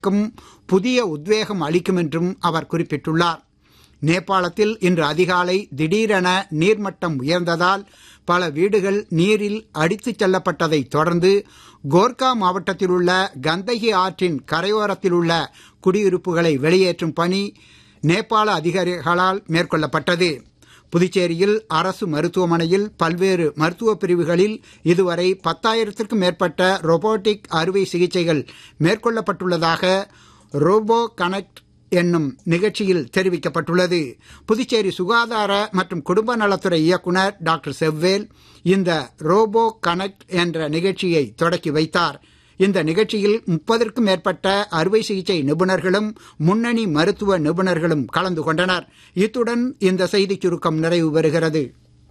க்கும் புதிய உத்வேகம் அளிக்கும் என்றும் அவர் குறிப்பிட்டுள்ளார் நேபாளத்தில் இன்று அதிகாலை திடீரென நீர்மட்டம் உயர்ந்ததால் பல வீடுகள் நீரில் அடித்துச் செல்லப்பட்டதைத் தொடர்ந்து கோர்கா மாவட்டத்தில் உள்ள கந்தகி ஆற்றின் கரையோரத்தில் உள்ள குடியிருப்புகளை வெளியேற்றும் பணி நேபாள அதிகாரிகளால் மேற்கொள்ளப்பட்டது புதுச்சேரியில் அரசு மருத்துவமனையில் பல்வேறு மருத்துவ பிரிவுகளில் இதுவரை பத்தாயிரத்திற்கும் மேற்பட்ட ரொபோட்டிக் அறுவை சிகிச்சைகள் மேற்கொள்ளப்பட்டுள்ளதாக ரோபோ கனெக்ட் என்னும் நிகழ்ச்சியில் தெரிவிக்கப்பட்டுள்ளது புதுச்சேரி சுகாதார மற்றும் குடும்ப நலத்துறை இயக்குனர் டாக்டர் செவ்வேல் இந்த ரோபோ கனெக்ட் என்ற நிகழ்ச்சியை தொடக்கி வைத்தார் இந்த நிகழ்ச்சியில் முப்பதற்கும் மேற்பட்ட அறுவை சிகிச்சை நிபுணர்களும் முன்னணி மருத்துவ நிபுணர்களும் கலந்து கொண்டனர் இத்துடன் இந்த செய்திச் சுருக்கம் நிறைவு பெறுகிறது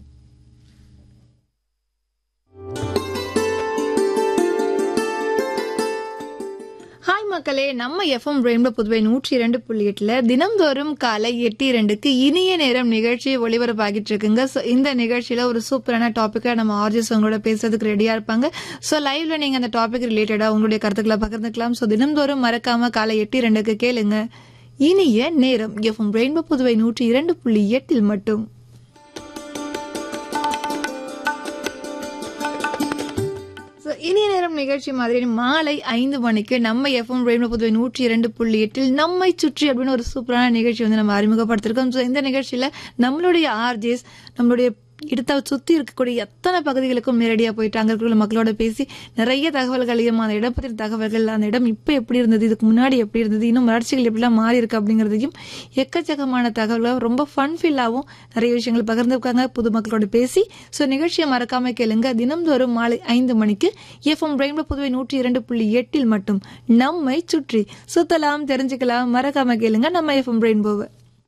ஹாய் மக்களே நம்ம எஃப்எம் ரெயின்போ புதுவை நூற்றி இரண்டு புள்ளி எட்டுல தினம்தோறும் காலை எட்டு இரண்டுக்கு இனிய நேரம் நிகழ்ச்சி ஒளிபரப்பாகிட்டு இருக்குங்க ஸோ இந்த நிகழ்ச்சியில ஒரு சூப்பரான டாபிக்கா நம்ம ஆர்ஜிஸ் உங்களோட பேசுறதுக்கு ரெடியா இருப்பாங்க ஸோ லைவ்ல நீங்க அந்த டாபிக் ரிலேட்டடா உங்களுடைய கருத்துக்களை பகிர்ந்துக்கலாம் ஸோ தினம்தோறும் மறக்காம காலை எட்டு இரண்டுக்கு கேளுங்க இனிய நேரம் எஃப்எம் ரெயின்போ புதுவை நூற்றி இரண்டு புள்ளி எட்டில் மட்டும் So, இனிய நேரம் நிகழ்ச்சி மாதிரி மாலை ஐந்து மணிக்கு நம்ம எஃப்எம் ரேடியோ புதுவை நூற்றி இரண்டு புள்ளி எட்டில் நம்மை சுற்றி அப்படின்னு ஒரு சூப்பரான நிகழ்ச்சி வந்து நம்ம அறிமுகப்படுத்திருக்கோம் ஸோ இந்த நிகழ்ச்சியில நம்மளுடைய ஆர்ஜேஸ் நம்மளுடைய இடத்தை சுத்தி இருக்கக்கூடிய எத்தனை பகுதிகளுக்கும் நேரடியாக போயிட்டு அங்க இருக்கிற மக்களோட பேசி நிறைய தகவல்களையும் அந்த இடம் பற்றின தகவல்கள் அந்த இடம் இப்போ எப்படி இருந்தது இதுக்கு முன்னாடி எப்படி இருந்தது இன்னும் வளர்ச்சிகள் எப்படிலாம் மாறி இருக்கு அப்படிங்கிறதையும் எக்கச்சக்கமான தகவல்கள் ரொம்ப ஃபன் ஃபீலாகவும் நிறைய விஷயங்கள் பகிர்ந்துருக்காங்க புது மக்களோட பேசி ஸோ நிகழ்ச்சியை மறக்காம கேளுங்க தினம்தோறும் மாலை ஐந்து மணிக்கு எஃப்எம் ரெயின்போ புதுவை நூற்றி இரண்டு புள்ளி எட்டில் மட்டும் நம்மை சுற்றி சுத்தலாம் தெரிஞ்சுக்கலாம் மறக்காம கேளுங்க நம்ம எஃப்எம் ரெயின்போவை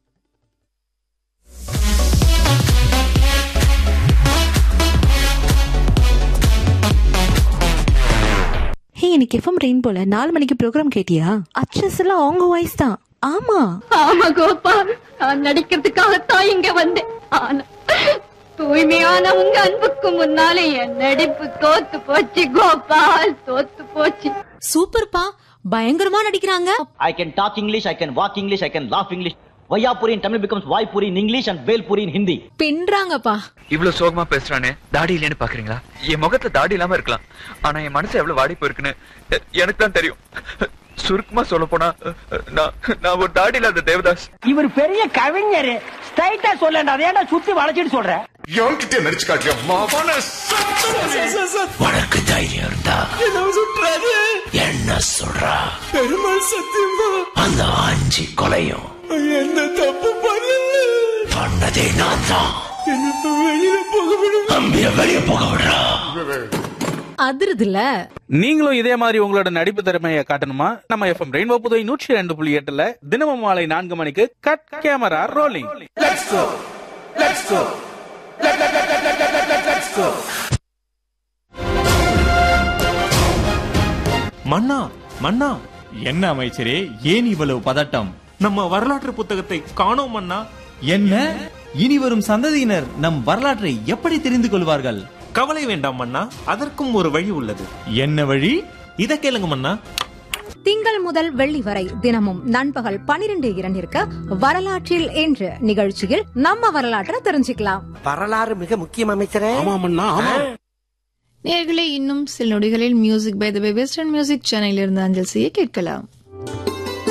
ஹே எனக்கு எஃப்எம் ரெயின் போல நாலு மணிக்கு ப்ரோக்ராம் கேட்டியா அச்சஸ் எல்லாம் அவங்க வாய்ஸ் தான் ஆமா ஆமா கோபா நான் நடிக்கிறதுக்காகத்தான் இங்க வந்தேன் ஆனா தூய்மையான உங்க அன்புக்கு முன்னாலே என் நடிப்பு தோத்து போச்சு கோபால் தோத்து போச்சு சூப்பர்ப்பா பயங்கரமா நடிக்கிறாங்க I can talk English, I can walk English, I can laugh English. Vayapuri in Tamil becomes Vaipuri in English and Velpuri in Hindi. பின்றாங்கப்பா இவ்வளவு சோகமா பேசுறானே தாடி இல்லைன்னு பாக்குறீங்களா என் முகத்துல தாடி இல்லாம இருக்கலாம் ஆனா என் மனசு எவ்வளவு வாடி போயிருக்குன்னு எ- எனக்கு தான் தெரியும் சுருக்கமா சொல்ல போனா நான் நான் ஒரு தாடி இல்லாத தேவதாஸ் இவர் பெரிய கவிஞர் ஸ்ட்ரைட்டா சொல்லண்டா அதை ஏன்டா சுத்தி வளைச்சிட்டு சொல்ற எவன்கிட்ட நடிச்சு காட்டியா மாவான உனக்கு தைரியம் இருந்தா என்ன சொல்றா பெருமாள் சத்தியமா அந்த ஆஞ்சி கொலையும் என்ன தப்பு பண்ணதே நான் தான் வெளியில போக விடு அம்பிய வெளிய போக விடுறா அதிருதுல நீங்களும் இதே மாதிரி உங்களோட நடிப்பு திறமையை காட்டணுமா நம்ம எஃப்எம் ரெயின்போ புதுவை நூற்றி ரெண்டு புள்ளி எட்டுல தினமும் மாலை நான்கு மணிக்கு கட் கேமரா ரோலிங் மன்னா மன்னா என்ன அமைச்சரே ஏன் இவ்வளவு பதட்டம் நம்ம வரலாற்று புத்தகத்தை காணோம் மன்னா என்ன இனி வரும் சந்ததியினர் நம் வரலாற்றை எப்படி தெரிந்து கொள்வார்கள் கவலை வேண்டாம் மன்னா அதற்கும் ஒரு வழி உள்ளது என்ன வழி இத கேளுங்க மன்னா திங்கள் முதல் வெள்ளி வரை தினமும் நண்பகல் பனிரெண்டு இரண்டிற்கு வரலாற்றில் என்று நிகழ்ச்சியில் நம்ம வரலாற்றை தெரிஞ்சுக்கலாம் வரலாறு மிக முக்கியம் அமைச்சரே நேர்களே இன்னும் சில நொடிகளில் music by the western music சேனலில் இருந்து அஞ்சல் செய்ய கேட்கலாம்